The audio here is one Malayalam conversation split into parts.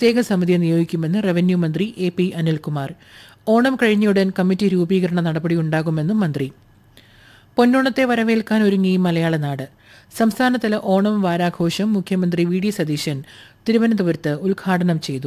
പ്രത്യേക സമിതിയെ നിയോഗിക്കുമെന്ന് റവന്യൂ മന്ത്രി എ പി അനിൽകുമാർ ഓണം കഴിഞ്ഞയുടൻ കമ്മിറ്റി രൂപീകരണ നടപടിയുണ്ടാകുമെന്നും മന്ത്രി പൊന്നോണത്തെ വരവേൽക്കാൻ ഒരുങ്ങി മലയാള നാട് സംസ്ഥാനതല ഓണം വാരാഘോഷം മുഖ്യമന്ത്രി വി ഡി സതീശൻ തിരുവനന്തപുരത്ത് ഉദ്ഘാടനം ചെയ്തു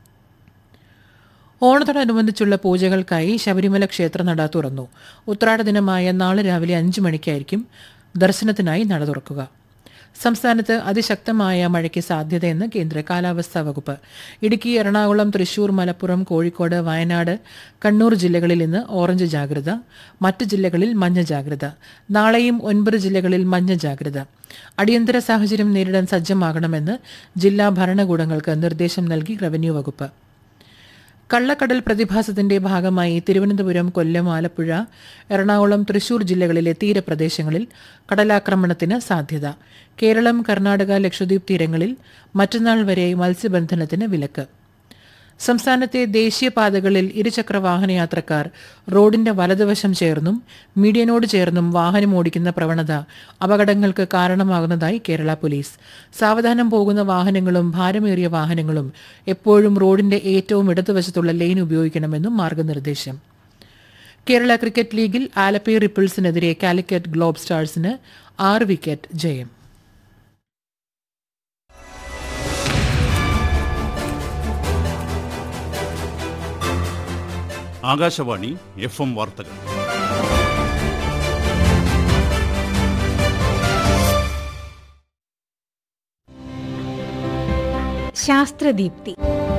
ഓണത്തോടനുബന്ധിച്ചുള്ള പൂജകൾക്കായി ശബരിമല ക്ഷേത്രനട തുറന്നു ഉത്രാട ദിനമായ നാളെ രാവിലെ അഞ്ച് മണിക്കായിരിക്കും ദർശനത്തിനായി നട തുറക്കുക സംസ്ഥാനത്ത് അതിശക്തമായ മഴയ്ക്ക് സാധ്യതയെന്ന് കേന്ദ്ര കാലാവസ്ഥാ വകുപ്പ് ഇടുക്കി എറണാകുളം തൃശൂർ മലപ്പുറം കോഴിക്കോട് വയനാട് കണ്ണൂർ ജില്ലകളിൽ ഇന്ന് ഓറഞ്ച് ജാഗ്രത മറ്റ് ജില്ലകളിൽ മഞ്ഞ ജാഗ്രത നാളെയും ഒൻപത് ജില്ലകളിൽ മഞ്ഞ ജാഗ്രത അടിയന്തര സാഹചര്യം നേരിടാൻ സജ്ജമാകണമെന്ന് ജില്ലാ ഭരണകൂടങ്ങൾക്ക് നിർദ്ദേശം നൽകി റവന്യൂ വകുപ്പ് കള്ളക്കടൽ പ്രതിഭാസത്തിന്റെ ഭാഗമായി തിരുവനന്തപുരം കൊല്ലം ആലപ്പുഴ എറണാകുളം തൃശൂർ ജില്ലകളിലെ തീരപ്രദേശങ്ങളിൽ കടലാക്രമണത്തിന് സാധ്യത കേരളം കർണാടക ലക്ഷദ്വീപ് തീരങ്ങളിൽ മറ്റന്നാൾ വരെ മത്സ്യബന്ധനത്തിന് വിലക്ക് സംസ്ഥാനത്തെ ദേശീയപാതകളിൽ ഇരുചക്ര വാഹനയാത്രക്കാർ റോഡിന്റെ വലതുവശം ചേർന്നും മീഡിയനോട് ചേർന്നും വാഹനം ഓടിക്കുന്ന പ്രവണത അപകടങ്ങൾക്ക് കാരണമാകുന്നതായി കേരള പോലീസ് സാവധാനം പോകുന്ന വാഹനങ്ങളും ഭാരമേറിയ വാഹനങ്ങളും എപ്പോഴും റോഡിന്റെ ഏറ്റവും ഇടതുവശത്തുള്ള ലൈൻ ഉപയോഗിക്കണമെന്നും മാർഗനിർദ്ദേശം കേരള ക്രിക്കറ്റ് ലീഗിൽ ആലപ്പി റിപ്പിൾസിനെതിരെ കാലിക്കറ്റ് ഗ്ലോബ് സ്റ്റാർസിന് ആറ് വിക്കറ്റ് ജയം ആകാശവാണി എഫ് എം വാർത്തകൾ ശാസ്ത്രദീപ്തി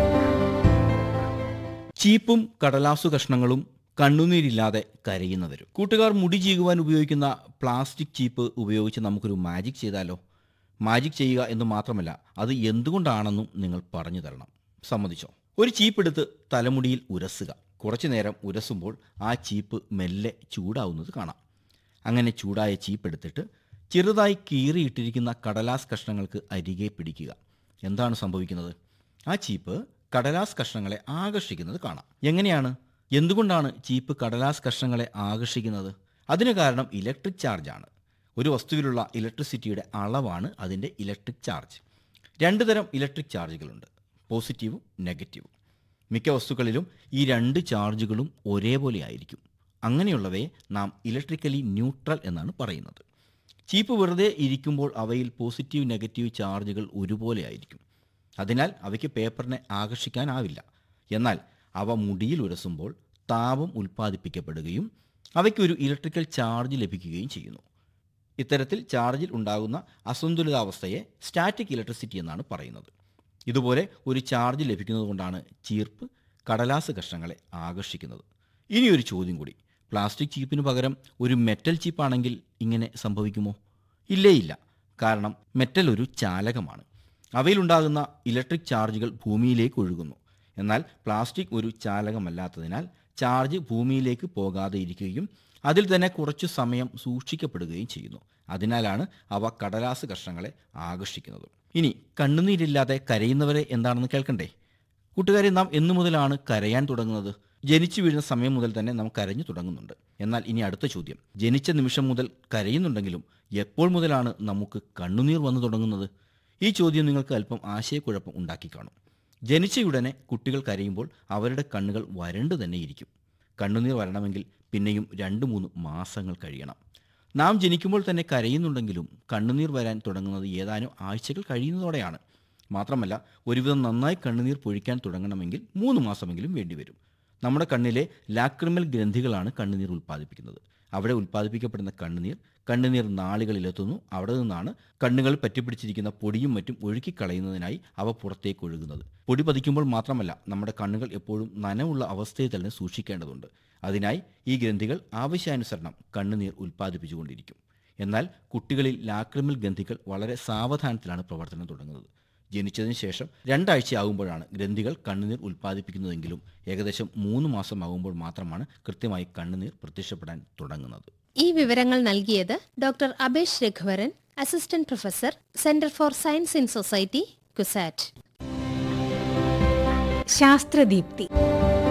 ചീപ്പും കടലാസു കഷ്ണങ്ങളും കണ്ണുനീരില്ലാതെ കരയുന്നവരും കൂട്ടുകാർ മുടി ചീകുവാൻ ഉപയോഗിക്കുന്ന പ്ലാസ്റ്റിക് ചീപ്പ് ഉപയോഗിച്ച് നമുക്കൊരു മാജിക് ചെയ്താലോ മാജിക് ചെയ്യുക എന്ന് മാത്രമല്ല അത് എന്തുകൊണ്ടാണെന്നും നിങ്ങൾ പറഞ്ഞു തരണം സമ്മതിച്ചോ ഒരു ചീപ്പ് എടുത്ത് തലമുടിയിൽ ഉരസുക കുറച്ചു നേരം ഉരസുമ്പോൾ ആ ചീപ്പ് മെല്ലെ ചൂടാവുന്നത് കാണാം അങ്ങനെ ചൂടായ ചീപ്പ് എടുത്തിട്ട് ചെറുതായി കീറിയിട്ടിരിക്കുന്ന കടലാസ് കഷ്ണങ്ങൾക്ക് അരികെ പിടിക്കുക എന്താണ് സംഭവിക്കുന്നത് ആ ചീപ്പ് കടലാസ് കഷ്ണങ്ങളെ ആകർഷിക്കുന്നത് കാണാം എങ്ങനെയാണ് എന്തുകൊണ്ടാണ് ചീപ്പ് കടലാസ് കഷ്ണങ്ങളെ ആകർഷിക്കുന്നത് അതിന് കാരണം ഇലക്ട്രിക് ചാർജാണ് ഒരു വസ്തുവിലുള്ള ഇലക്ട്രിസിറ്റിയുടെ അളവാണ് അതിൻ്റെ ഇലക്ട്രിക് ചാർജ് രണ്ട് തരം ഇലക്ട്രിക് ചാർജുകളുണ്ട് പോസിറ്റീവും നെഗറ്റീവും മിക്ക വസ്തുക്കളിലും ഈ രണ്ട് ചാർജുകളും ഒരേപോലെ ആയിരിക്കും അങ്ങനെയുള്ളവയെ നാം ഇലക്ട്രിക്കലി ന്യൂട്രൽ എന്നാണ് പറയുന്നത് ചീപ്പ് വെറുതെ ഇരിക്കുമ്പോൾ അവയിൽ പോസിറ്റീവ് നെഗറ്റീവ് ചാർജുകൾ ഒരുപോലെ ആയിരിക്കും അതിനാൽ അവയ്ക്ക് പേപ്പറിനെ ആകർഷിക്കാനാവില്ല എന്നാൽ അവ മുടിയിൽ ഉരസുമ്പോൾ താപം ഉൽപ്പാദിപ്പിക്കപ്പെടുകയും അവയ്ക്ക് ഒരു ഇലക്ട്രിക്കൽ ചാർജ് ലഭിക്കുകയും ചെയ്യുന്നു ഇത്തരത്തിൽ ചാർജിൽ ഉണ്ടാകുന്ന അസന്തുലിതാവസ്ഥയെ സ്റ്റാറ്റിക് ഇലക്ട്രിസിറ്റി എന്നാണ് പറയുന്നത് ഇതുപോലെ ഒരു ചാർജ് ലഭിക്കുന്നതുകൊണ്ടാണ് ചീർപ്പ് കടലാസ് കഷ്ണങ്ങളെ ആകർഷിക്കുന്നത് ഇനിയൊരു ചോദ്യം കൂടി പ്ലാസ്റ്റിക് ചീപ്പിന് പകരം ഒരു മെറ്റൽ ചീപ്പാണെങ്കിൽ ഇങ്ങനെ സംഭവിക്കുമോ ഇല്ലേ ഇല്ല കാരണം മെറ്റൽ ഒരു ചാലകമാണ് അവയിലുണ്ടാകുന്ന ഇലക്ട്രിക് ചാർജുകൾ ഭൂമിയിലേക്ക് ഒഴുകുന്നു എന്നാൽ പ്ലാസ്റ്റിക് ഒരു ചാലകമല്ലാത്തതിനാൽ ചാർജ് ഭൂമിയിലേക്ക് പോകാതെ ഇരിക്കുകയും അതിൽ തന്നെ കുറച്ചു സമയം സൂക്ഷിക്കപ്പെടുകയും ചെയ്യുന്നു അതിനാലാണ് അവ കടലാസ് കഷ്ണങ്ങളെ ആകർഷിക്കുന്നത് ഇനി കണ്ണുനീരില്ലാതെ കരയുന്നവരെ എന്താണെന്ന് കേൾക്കണ്ടേ കൂട്ടുകാരെ നാം എന്നു മുതലാണ് കരയാൻ തുടങ്ങുന്നത് ജനിച്ചു വീഴുന്ന സമയം മുതൽ തന്നെ നാം കരഞ്ഞു തുടങ്ങുന്നുണ്ട് എന്നാൽ ഇനി അടുത്ത ചോദ്യം ജനിച്ച നിമിഷം മുതൽ കരയുന്നുണ്ടെങ്കിലും എപ്പോൾ മുതലാണ് നമുക്ക് കണ്ണുനീർ വന്നു തുടങ്ങുന്നത് ഈ ചോദ്യം നിങ്ങൾക്ക് അല്പം ആശയക്കുഴപ്പം ഉണ്ടാക്കി കാണും ജനിച്ചയുടനെ കുട്ടികൾ കരയുമ്പോൾ അവരുടെ കണ്ണുകൾ വരണ്ടു തന്നെ ഇരിക്കും കണ്ണുനീർ വരണമെങ്കിൽ പിന്നെയും രണ്ട് മൂന്ന് മാസങ്ങൾ കഴിയണം നാം ജനിക്കുമ്പോൾ തന്നെ കരയുന്നുണ്ടെങ്കിലും കണ്ണുനീർ വരാൻ തുടങ്ങുന്നത് ഏതാനും ആഴ്ചകൾ കഴിയുന്നതോടെയാണ് മാത്രമല്ല ഒരുവിധം നന്നായി കണ്ണുനീർ പൊഴിക്കാൻ തുടങ്ങണമെങ്കിൽ മൂന്ന് മാസമെങ്കിലും വേണ്ടിവരും നമ്മുടെ കണ്ണിലെ ലാക്രിമൽ ഗ്രന്ഥികളാണ് കണ്ണുനീർ ഉൽപ്പാദിപ്പിക്കുന്നത് അവിടെ ഉൽപ്പാദിപ്പിക്കപ്പെടുന്ന കണ്ണുനീർ കണ്ണുനീർ നാളുകളിലെത്തുന്നു അവിടെ നിന്നാണ് കണ്ണുകൾ പറ്റിപ്പിടിച്ചിരിക്കുന്ന പൊടിയും മറ്റും ഒഴുക്കിക്കളയുന്നതിനായി അവ പുറത്തേക്ക് ഒഴുകുന്നത് പൊടി പതിക്കുമ്പോൾ മാത്രമല്ല നമ്മുടെ കണ്ണുകൾ എപ്പോഴും നനവുള്ള അവസ്ഥയിൽ തന്നെ സൂക്ഷിക്കേണ്ടതുണ്ട് അതിനായി ഈ ഗ്രന്ഥികൾ ആവശ്യാനുസരണം കണ്ണുനീർ ഉൽപ്പാദിപ്പിച്ചുകൊണ്ടിരിക്കും എന്നാൽ കുട്ടികളിൽ ലാക്രിമൽ ഗ്രന്ഥികൾ വളരെ സാവധാനത്തിലാണ് പ്രവർത്തനം തുടങ്ങുന്നത് ജനിച്ചതിന് ശേഷം രണ്ടാഴ്ച ആകുമ്പോഴാണ് ഗ്രന്ഥികൾ കണ്ണുനീർ ഉൽപ്പാദിപ്പിക്കുന്നതെങ്കിലും ഏകദേശം മൂന്ന് മാസം ആകുമ്പോൾ മാത്രമാണ് കൃത്യമായി കണ്ണുനീർ പ്രത്യക്ഷപ്പെടാൻ തുടങ്ങുന്നത് ഈ വിവരങ്ങൾ നൽകിയത് doctor Abesh Raghuvaran assistant professor centre for science in society CUSAT ശാസ്ത്രദീപ്തി